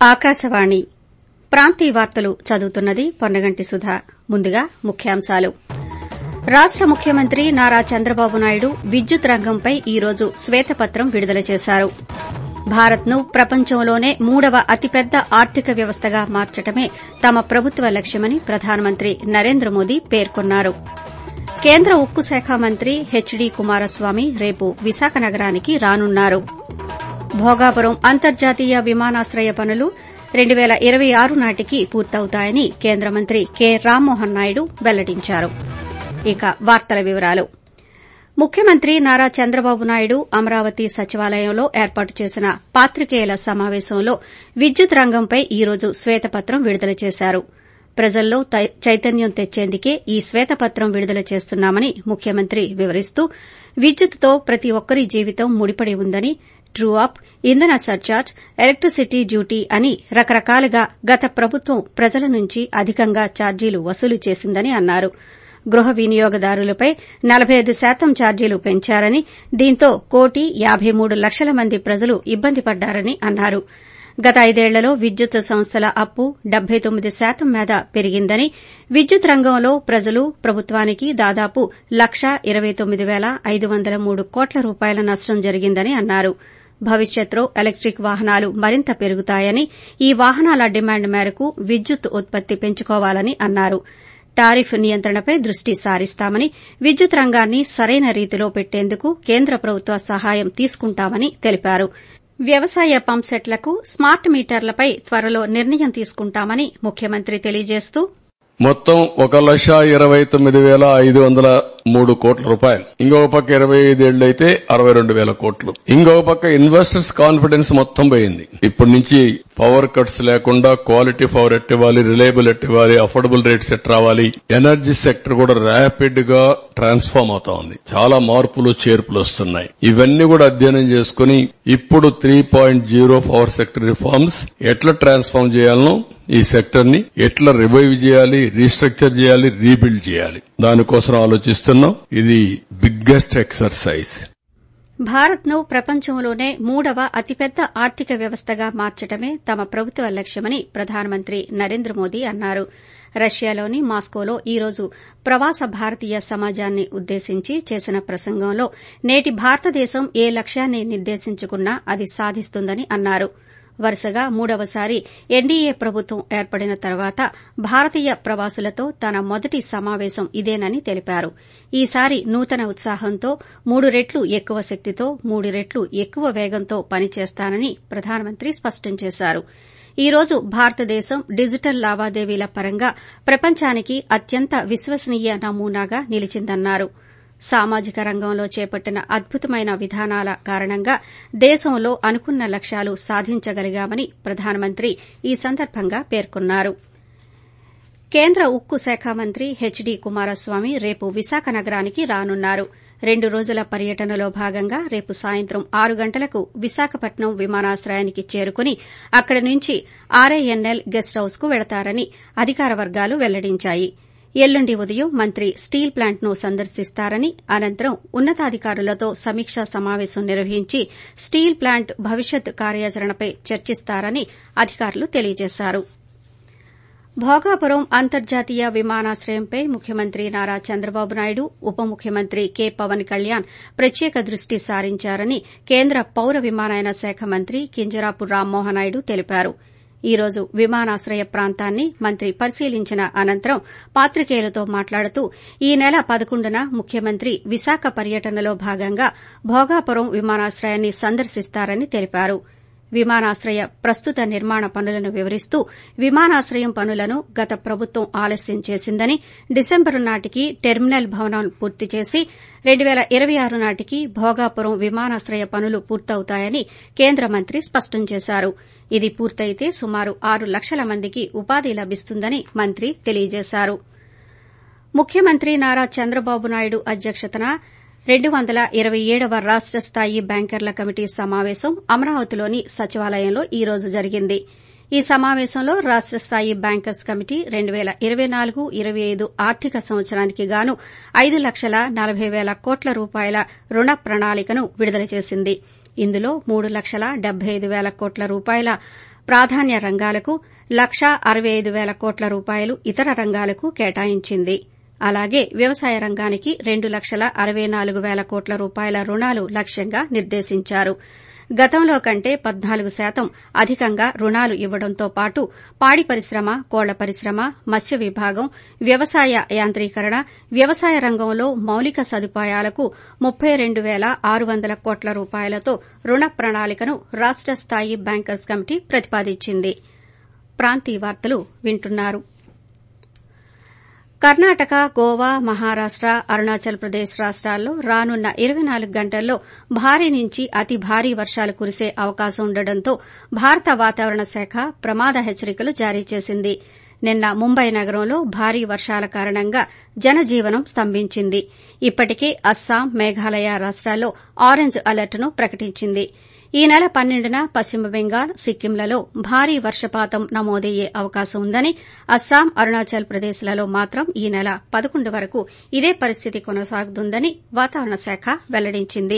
ఆకాశవాణి ప్రాంతీయ వార్తలు చదువుతున్నది పొన్నగంటి సుధ ముందుగా ముఖ్యాంశాలు రాష్ట ముఖ్యమంత్రి నారా చంద్రబాబు నాయుడు విద్యుత్ రంగంపై ఈ రోజు శ్వేతపత్రం విడుదల చేశారు భారత్ను ప్రపంచంలోనే మూడవ అతిపెద్ద ఆర్థిక వ్యవస్థగా మార్చడమే తమ ప్రభుత్వ లక్ష్యమని ప్రధానమంత్రి నరేంద్ర మోదీ పేర్కొన్నారు కేంద్ర ఉక్కు శాఖ మంత్రి హెచ్డీ కుమారస్వామి రేపు విశాఖ నగరానికి రానున్నారు భోగాపురం అంతర్జాతీయ విమానాశ్రయ పనులు రెండు పేల ఇరవై ఆరు నాటికి పూర్తవుతాయని కేంద్ర మంత్రి కె రామ్మోహన్ నాయుడు వెల్లడించారు ఇక వార్తల వివరాలు ముఖ్యమంత్రి నారా చంద్రబాబు నాయుడు అమరావతి సచివాలయంలో ఏర్పాటు చేసిన పాత్రికేయుల సమావేశంలో విద్యుత్ రంగంపై ఈ రోజు శ్వేతపత్రం విడుదల చేశారు ప్రజల్లో చైతన్యం తెచ్చేందుకే ఈ శ్వేతపత్రం విడుదల చేస్తున్నామని ముఖ్యమంత్రి వివరిస్తూ విద్యుత్తుతో ప్రతి ఒక్కరి జీవితం ముడిపడి ఉందని ట్రూ అప్ ఇంధన సర్చార్జ్ ఎలక్టిసిటీ డ్యూటీ అని రకరకాలుగా గత ప్రభుత్వం ప్రజల నుంచి అధికంగా ఛార్జీలు వసూలు చేసిందని అన్నారు గృహ వినియోగదారులపై నలబై ఐదు శాతం ఛార్జీలు పెంచారని దీంతో కోటి యాబై మూడు లక్షల మంది ప్రజలు ఇబ్బంది పడ్డారని అన్నారు గత ఐదేళ్లలో విద్యుత్ సంస్థల అప్పు డెబ్బై తొమ్మిది శాతం మేర పెరిగిందని విద్యుత్ రంగంలో ప్రజలు ప్రభుత్వానికి దాదాపు లక్షా ఇరవై తొమ్మిది పేల ఐదు వందల మూడు కోట్ల రూపాయల నష్టం జరిగిందని అన్నారు భవిష్యత్తులో ఎలక్టిక్ వాహనాలు మరింత పెరుగుతాయని ఈ వాహనాల డిమాండ్ మేరకు విద్యుత్ ఉత్పత్తి పెంచుకోవాలని అన్నారు టారిఫ్ నియంత్రణపై దృష్టి సారిస్తామని విద్యుత్ రంగాన్ని సరైన రీతిలో పెట్టేందుకు కేంద్ర ప్రభుత్వ సహాయం తీసుకుంటామని తెలిపారు వ్యవసాయ పంప్సెట్లకు స్మార్ట్ మీటర్లపై త్వరలో నిర్ణయం తీసుకుంటామని ముఖ్యమంత్రి తెలియజేస్తూ మొత్తం ఒక లక్ష ఇరవై తొమ్మిది పేల ఐదు వందల మూడు కోట్ల రూపాయలు ఇంకొక పక్క ఇరవై ఐదేళ్లు అయితే అరవై రెండు వేల కోట్లు ఇంకొక పక్క ఇన్వెస్టర్స్ కాన్ఫిడెన్స్ మొత్తం పోయింది ఇప్పటి నుంచి పవర్ కట్స్ లేకుండా క్వాలిటీ పవర్ ఎట్టివ్వాలి రిలయబుల్ ఎట్టివ్వాలి అఫోర్డబుల్ రేట్స్ ఎట్ రావాలి ఎనర్జీ సెక్టర్ కూడా ర్యాపిడ్ గా ట్రాన్స్ఫార్మ్ అవుతా ఉంది చాలా మార్పులు చేర్పులు వస్తున్నాయి ఇవన్నీ కూడా అధ్యయనం చేసుకుని ఇప్పుడు three point zero power sector reforms ఎట్లా ట్రాన్స్ఫార్మ్ చేయాలనో ఈ సెక్టర్ ని ఎట్లా రివైవ్ చేయాలి రీస్ట్రక్చర్ చేయాలి రీబిల్డ్ చేయాలి దానికోసం ఆలోచిస్తున్నాం ఇది బిగ్గెస్ట్ ఎక్సర్సైజ్ భారత్ను ప్రపంచంలోనే మూడవ అతిపెద్ద ఆర్థిక వ్యవస్థగా మార్చడమే తమ ప్రభుత్వ లక్ష్యమని ప్రధానమంత్రి నరేంద్ర మోదీ అన్నారు రష్యాలోని మాస్కోలో ఈ రోజు ప్రవాస భారతీయ సమాజాన్ని ఉద్దేశించి చేసిన ప్రసంగంలో నేటి భారతదేశం ఏ లక్ష్యాన్ని నిర్దేశించుకున్నా అది సాధిస్తుందని అన్నారు వరుసగా మూడవసారి ఎన్డీఏ ప్రభుత్వం ఏర్పడిన తర్వాత భారతీయ ప్రవాసులతో తన మొదటి సమావేశం ఇదేనని తెలిపారు ఈసారి నూతన ఉత్సాహంతో మూడు రెట్లు ఎక్కువ శక్తితో మూడు రెట్లు ఎక్కువ వేగంతో పనిచేస్తానని ప్రధానమంత్రి స్పష్టం చేశారు ఈ రోజు భారతదేశం డిజిటల్ లావాదేవీల పరంగా ప్రపంచానికి అత్యంత విశ్వసనీయ నమూనాగా నిలిచిందన్నారు సామాజిక రంగంలో చేపట్టిన అద్భుతమైన విధానాల కారణంగా దేశంలో అనుకున్న లక్ష్యాలు సాధించగలిగామని ప్రధానమంత్రి ఈ సందర్భంగా పేర్కొన్నారు కేంద్ర ఉక్కు శాఖ మంత్రి హెచ్డీ కుమారస్వామి రేపు విశాఖ నగరానికి రానున్నారు రెండు రోజుల పర్యటనలో భాగంగా రేపు సాయంత్రం ఆరు గంటలకు విశాఖపట్నం విమానాశ్రయానికి చేరుకుని అక్కడి నుంచి ఆర్ఐఎన్ఎల్ గెస్ట్ హౌస్ కు వెళతారని అధికార వర్గాలు వెల్లడించాయి ఎల్లుండి ఉదయం మంత్రి స్టీల్ ప్లాంట్ను సందర్శిస్తారని అనంతరం ఉన్నతాధికారులతో సమీక్షా సమావేశం నిర్వహించి స్టీల్ ప్లాంట్ భవిష్యత్ కార్యాచరణపై చర్చిస్తారని అధికారులు తెలియజేశారు భోగాపురం అంతర్జాతీయ విమానాశ్రయంపై ముఖ్యమంత్రి నారా చంద్రబాబు నాయుడు ఉప ముఖ్యమంత్రి కె పవన్ కళ్యాణ్ ప్రత్యేక దృష్టి సారించారని కేంద్ర పౌర విమానయాన శాఖ మంత్రి కింజరాపు రామ్మోహన్ నాయుడు తెలిపారు ఈ రోజు విమానాశ్రయ ప్రాంతాన్ని మంత్రి పరిశీలించిన అనంతరం పాత్రికేయులతో మాట్లాడుతూ ఈ నెల పదకొండున ముఖ్యమంత్రి విశాఖ పర్యటనలో భాగంగా భోగాపురం విమానాశ్రయాన్ని సందర్శిస్తారని తెలిపారు విమానాశ్రయ ప్రస్తుత నిర్మాణ పనులను వివరిస్తూ విమానాశ్రయం పనులను గత ప్రభుత్వం ఆలస్యం చేసిందని డిసెంబరు నాటికి టెర్మినల్ భవనం పూర్తి చేసి రెండు పేల ఇరవై ఆరు నాటికి భోగాపురం విమానాశ్రయ పనులు పూర్తవుతాయని కేంద్ర మంత్రి స్పష్టం చేశారు ఇది పూర్తయితే సుమారు ఆరు లక్షల మందికి ఉపాధి లభిస్తుందని మంత్రి తెలియజేశారు ముఖ్యమంత్రి నారా చంద్రబాబు నాయుడు అధ్యక్షతన రెండు వందల ఇరవై ఏడవ రాష్ట స్థాయి బ్యాంకర్ల కమిటీ సమావేశం అమరావతిలోని సచివాలయంలో ఈ రోజు జరిగింది ఈ సమావేశంలో రాష్ట స్థాయి బ్యాంకర్స్ కమిటీ రెండు పేల ఇరవై నాలుగు ఇరవై ఐదు ఆర్థిక సంవత్సరానికి గాను ఐదు లక్షల నలబై పేల కోట్ల రూపాయల రుణ ప్రణాళికను విడుదల చేసింది ఇందులో మూడు లక్షల డెబ్బై ఐదు పేల కోట్ల రూపాయల ప్రాధాన్య రంగాలకు లక్షా అరవై ఐదు పేల కోట్ల రూపాయలు ఇతర రంగాలకు కేటాయించింది అలాగే వ్యవసాయ రంగానికి రెండు లక్షల అరవై నాలుగు పేల కోట్ల రూపాయల రుణాలు లక్ష్యంగా నిర్దేశించారు గతంలో కంటే పద్నాలుగు శాతం అధికంగా రుణాలు ఇవ్వడంతో పాటు పాడి పరిశ్రమ కోళ్ల పరిశ్రమ మత్స్య విభాగం వ్యవసాయ యాంత్రీకరణ వ్యవసాయ రంగంలో మౌలిక సదుపాయాలకు ముప్పై రెండు పేల ఆరు వందల కోట్ల రూపాయలతో రుణ ప్రణాళికను రాష్ట స్థాయి బ్యాంకర్స్ కమిటీ ప్రతిపాదించింది ప్రాంతీయ వార్తలు వింటున్నారు కర్ణాటక గోవా మహారాష్ట అరుణాచల్ ప్రదేశ్ రాష్టాల్లో రానున్న ఇరవై నాలుగు గంటల్లో భారీ నుంచి అతి భారీ వర్షాలు కురిసే అవకాశం ఉండడంతో భారత వాతావరణ శాఖ ప్రమాద హెచ్చరికలు జారీ చేసింది నిన్న ముంబై నగరంలో భారీ వర్షాల కారణంగా జనజీవనం స్తంభించింది ఇప్పటికే అస్సాం మేఘాలయ రాష్టాల్లో ఆరెంజ్ అలర్ట్ను ప్రకటించింది ఈ నెల పన్నెండున పశ్చిమ బెంగాల్ సిక్కింలలో భారీ వర్షపాతం నమోదయ్యే అవకాశం ఉందని అస్సాం అరుణాచల్ ప్రదేశ్లలో మాత్రం ఈ నెల పదకొండు వరకు ఇదే పరిస్థితి కొనసాగుతుందని వాతావరణ శాఖ వెల్లడించింది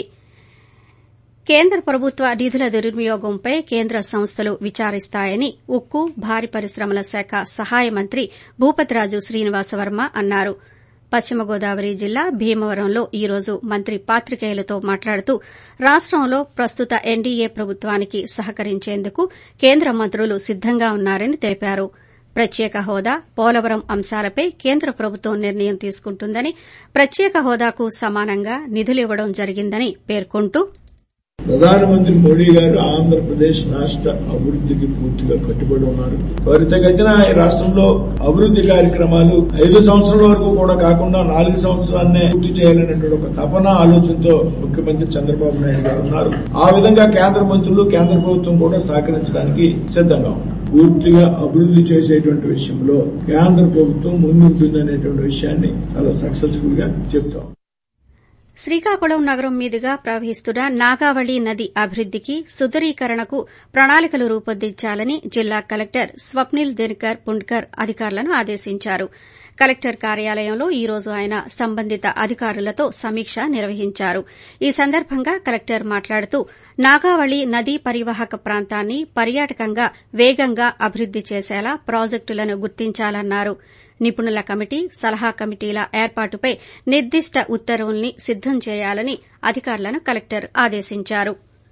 కేంద్ర ప్రభుత్వ నిధుల దుర్వినియోగంపై కేంద్ర సంస్థలు విచారిస్తాయని ఉక్కు భారీ పరిశ్రమల శాఖ సహాయ మంత్రి భూపతిరాజు శ్రీనివాసవర్మ అన్నారు పశ్చిమ గోదావరి జిల్లా భీమవరంలో ఈ రోజు మంత్రి పాత్రికేయులతో మాట్లాడుతూ రాష్టంలో ప్రస్తుత ఎన్డీఏ ప్రభుత్వానికి సహకరించేందుకు కేంద్ర మంత్రులు సిద్దంగా ఉన్నారని తెలిపారు ప్రత్యేక హోదా పోలవరం అంశాలపై కేంద్ర ప్రభుత్వం నిర్ణయం తీసుకుంటుందని ప్రత్యేక హోదాకు సమానంగా నిధులివ్వడం జరిగిందని పేర్కొంటూ ప్రధానమంత్రి మోడీ గారు ఆంధ్రప్రదేశ్ రాష్ట్ర అభివృద్ధికి పూర్తిగా కట్టుబడి ఉన్నారు త్వరితగతిన ఈ రాష్ట్రంలో అభివృద్ధి కార్యక్రమాలు ఐదు సంవత్సరాల వరకు కూడా కాకుండా నాలుగు సంవత్సరాలనే పూర్తి చేయాలనేటువంటి ఒక తపన ఆలోచనతో ముఖ్యమంత్రి చంద్రబాబు నాయుడు గారు ఉన్నారు ఆ విధంగా కేంద్ర మంత్రులు కేంద్ర ప్రభుత్వం కూడా సహకరించడానికి సిద్దంగా ఉన్నారు పూర్తిగా అభివృద్ధి చేసేటువంటి విషయంలో కేంద్ర ప్రభుత్వం ముందుంటుందనేటువంటి విషయాన్ని చాలా సక్సెస్ఫుల్ గా చెప్తాం శ్రీకాకుళం నగరం మీదుగా ప్రవహిస్తున్న నాగావళి నది అభివృద్దికి సుందరీకరణకు ప్రణాళికలు రూపొందించాలని జిల్లా కలెక్టర్ స్వప్నిల్ దినకర్ పుండ్కర్ అధికారులను ఆదేశించారు కలెక్టర్ కార్యాలయంలో ఈ రోజు ఆయన సంబంధిత అధికారులతో సమీక్ష నిర్వహించారు ఈ సందర్భంగా కలెక్టర్ మాట్లాడుతూ నాగావళి నదీ పరివాహక ప్రాంతాన్ని పర్యాటకంగా వేగంగా అభివృద్ది చేసేలా ప్రాజెక్టులను గుర్తించాలన్నారు నిపుణుల కమిటీ సలహా కమిటీల ఏర్పాటుపై నిర్దిష్ట ఉత్తర్వుల్ని సిద్దం చేయాలని అధికారులను కలెక్టర్ ఆదేశించారు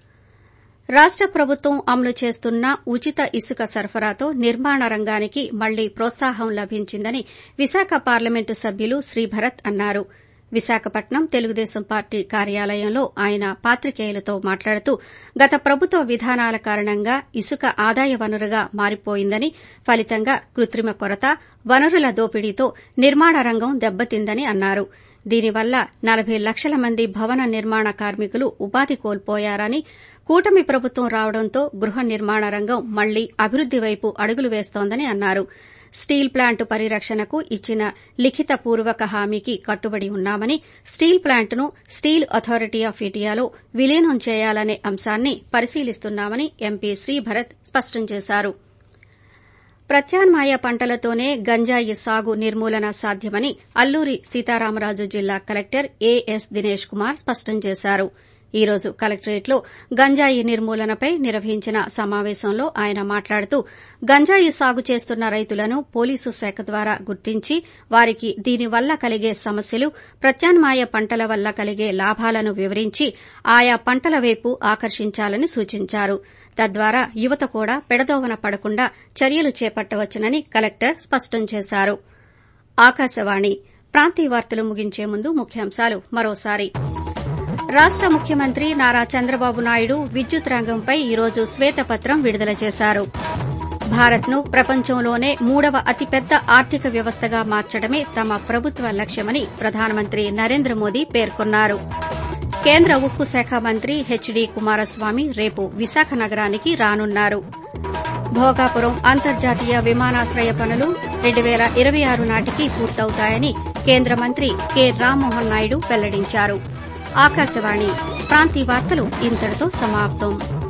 రాష్ట ప్రభుత్వం అమలు చేస్తున్న ఉచిత ఇసుక సరఫరాతో నిర్మాణ రంగానికి మళ్లీ ప్రోత్సాహం లభించిందని విశాఖ పార్లమెంటు సభ్యులు శ్రీభరత్ అన్నారు విశాఖపట్నం తెలుగుదేశం పార్టీ కార్యాలయంలో ఆయన పాత్రికేయులతో మాట్లాడుతూ గత ప్రభుత్వ విధానాల కారణంగా ఇసుక ఆదాయ వనరుగా మారిపోయిందని ఫలితంగా కృత్రిమ కొరత వనరుల దోపిడీతో నిర్మాణ రంగం దెబ్బతిందని అన్నారు దీనివల్ల నలభై లక్షల మంది భవన నిర్మాణ కార్మికులు ఉపాధి కోల్పోయారని కూటమి ప్రభుత్వం రావడంతో గృహ నిర్మాణ రంగం మళ్లీ అభివృద్ది వైపు అడుగులు వేస్తోందని అన్నారు స్టీల్ ప్లాంటు పరిరక్షణకు ఇచ్చిన లిఖితపూర్వక హామీకి కట్టుబడి ఉన్నామని స్టీల్ ప్లాంటును స్టీల్ అథారిటీ ఆఫ్ ఇండియాలో విలీనం చేయాలనే అంశాన్ని పరిశీలిస్తున్నామని ఎంపీ శ్రీభరత్ స్పష్టం చేశారు ప్రత్యామ్నాయ పంటలతోనే గంజాయి సాగు నిర్మూలన సాధ్యమని అల్లూరి సీతారామరాజు జిల్లా కలెక్టర్ ఏఎస్ దినేష్ కుమార్ స్పష్టం చేశారు ఈ రోజు కలెక్టరేట్లో గంజాయి నిర్మూలనపై నిర్వహించిన సమావేశంలో ఆయన మాట్లాడుతూ గంజాయి సాగు చేస్తున్న రైతులను పోలీసు శాఖ ద్వారా గుర్తించి వారికి దీనివల్ల కలిగే సమస్యలు ప్రత్యామ్నాయ పంటల వల్ల కలిగే లాభాలను వివరించి ఆయా పంటల వైపు ఆకర్షించాలని సూచించారు తద్వారా యువత కూడా పెడదోవన పడకుండా చర్యలు చేపట్టవచ్చునని కలెక్టర్ స్పష్టం చేశారు ఆకాశవాణి ప్రాంతీయ వార్తలు ముగించే ముందు ముఖ్యాంశాలు మరోసారి రాష్ట ముఖ్యమంత్రి నారా చంద్రబాబు నాయుడు విద్యుత్ రంగంపై ఈరోజు శ్వేతపత్రం విడుదల చేశారు భారత్ను ప్రపంచంలోనే మూడవ అతిపెద్ద ఆర్థిక వ్యవస్థగా మార్చడమే తమ ప్రభుత్వ లక్ష్యమని ప్రధానమంత్రి నరేంద్ర మోదీ పేర్కొన్నారు కేంద్ర ఉక్కు శాఖ మంత్రి హెచ్డీ కుమారస్వామి రేపు విశాఖ నగరానికి రానున్నారు భోగాపురం అంతర్జాతీయ విమానాశ్రయ పనులు రెండు పేల ఇరవై ఆరు నాటికి పూర్తవుతాయని కేంద్ర మంత్రి కె రామ్మోహన్ నాయుడు వెల్లడించారు ఆకాశవాణి ప్రాంతీయ వార్తలు ఇంతటితో సమాప్తం